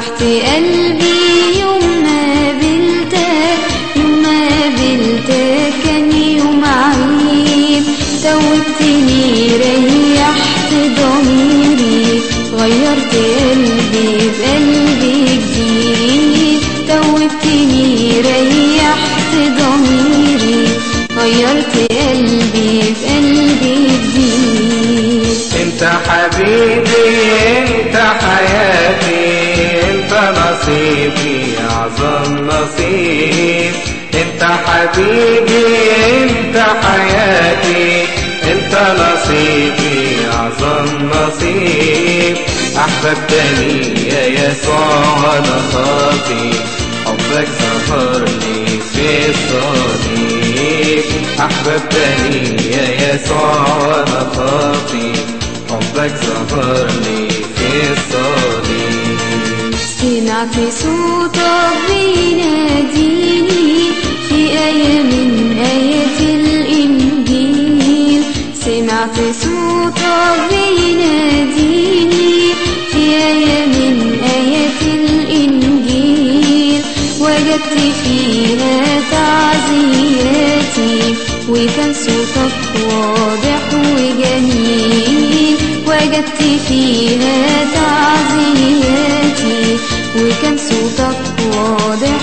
فرحت قلبي يوم ما قابلتك يوم ما قابلتك كان يوم عيد توبتني ريحت ضميري غيرت قلبي بقلبي جديد توبتني ريحت ضميري غيرت قلبي بقلبي جديد انت حبيبي انت حياتي انت نصيبي اعظم نصيب انت حبيبي انت حياتي انت نصيبي اعظم نصيب احببتني يا يسوع وانا خاطي حبك سهرني في الصليب احببتني يا يسوع وانا خاطي حبك سهرني في الصليب سمعت صوتك بيناديني في آية من آيات الإنجيل سمعت صوتك بيناديني في آية من آيات الإنجيل وجدت فيها تعزياتي وكان صوتك واضح وجميل وجدت فيها تعزياتي وكان صوتك واضح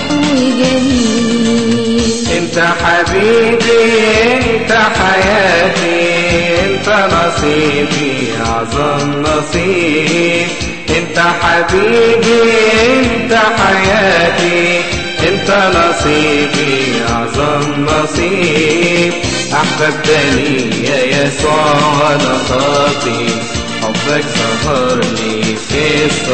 وجميل انت حبيبي انت حياتي انت نصيبي اعظم نصيب انت حبيبي انت حياتي انت نصيبي اعظم نصيب احببتني يا يسوع وانا خاطي حبك سهرني في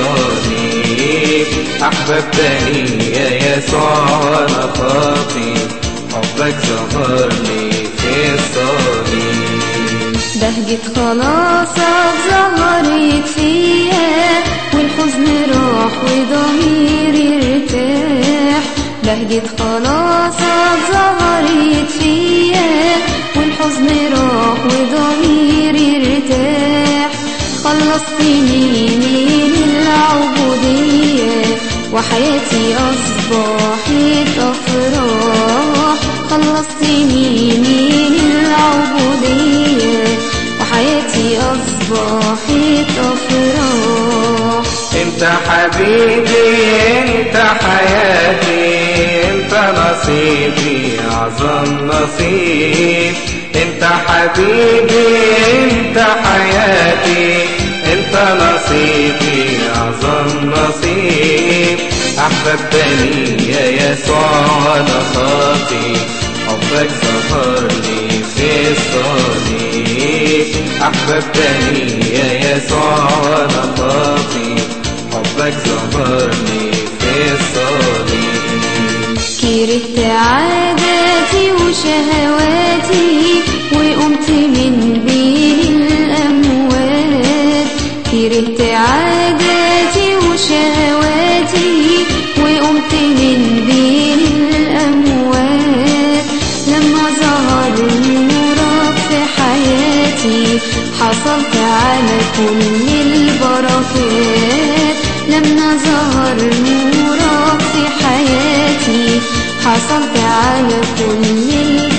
الصليب احببتني يا يسوع وانا خاطي حبك سهرني في الصليب بهجة خلاصك ظهرت فيا والحزن راح وضميري ارتاح بهجة خلاصك ظهرت فيا والحزن راح وضميري ارتاح خلصتني من العبودية وحياتي أصبحت أفراح خلصتني من العبودية وحياتي أصبحت أفراح انت حبيبي انت حياتي انت نصيبي اعظم نصيب انت حبيبي انت حياتي انت نصيبي اعظم نصيب احببتني يا يسوع وانا خاطي حبك سهرني في الصليب احببتني يا يسوع وانا خاطي حبك سهرني في الصليب كرهت عاداتي وشهواتي وقمت من بين الأموات كرهت عاداتي وشهواتي وقمت من بين الأموات لما ظهر نورك في حياتي حصلت على كل البركات لما ظهر نورك في حياتي حصلت على كل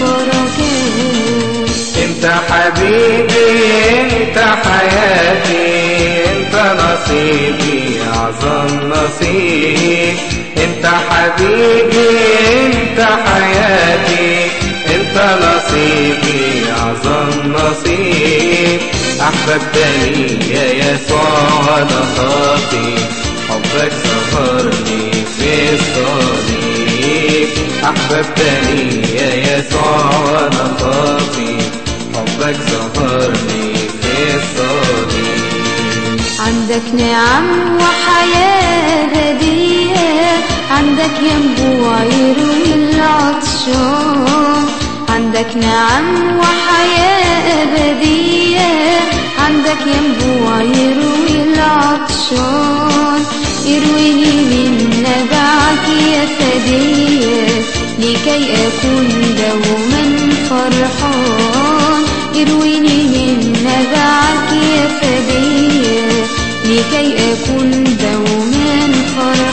البركات انت حبيبي انت حياتي انت نصيبي اعظم نصيب انت حبيبي انت حياتي انت نصيبي اعظم نصيب احببتني يا يسوع وانا خاطي حبك سهرني في الصليب احببتني يا يسوع وانا خاطي حبك سهرني في الصليب عندك نعم وحياة هدية عندك ينبوع يروي العطشان عندك نعم وحياة أبدية عندك ينبوع يروي العطشان يرويني من نبعك يا فدية لكي أكون دوما فرحان يرويني من نبعك يا فدية لكي أكون دوما فرحان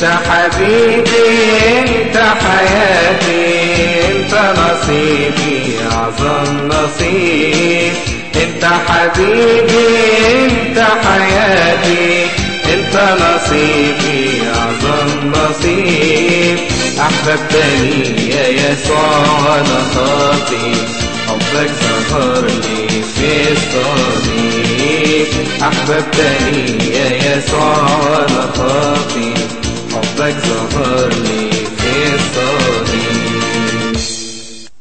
انت حبيبي انت حياتي انت نصيبي اعظم نصيب انت حبيبي انت حياتي انت نصيبي اعظم نصيب احببتني يا يسوع وانا خاطي حبك ظهر لي في الصليب احببتني يا يسوع وانا خاطي حبك ظهر لي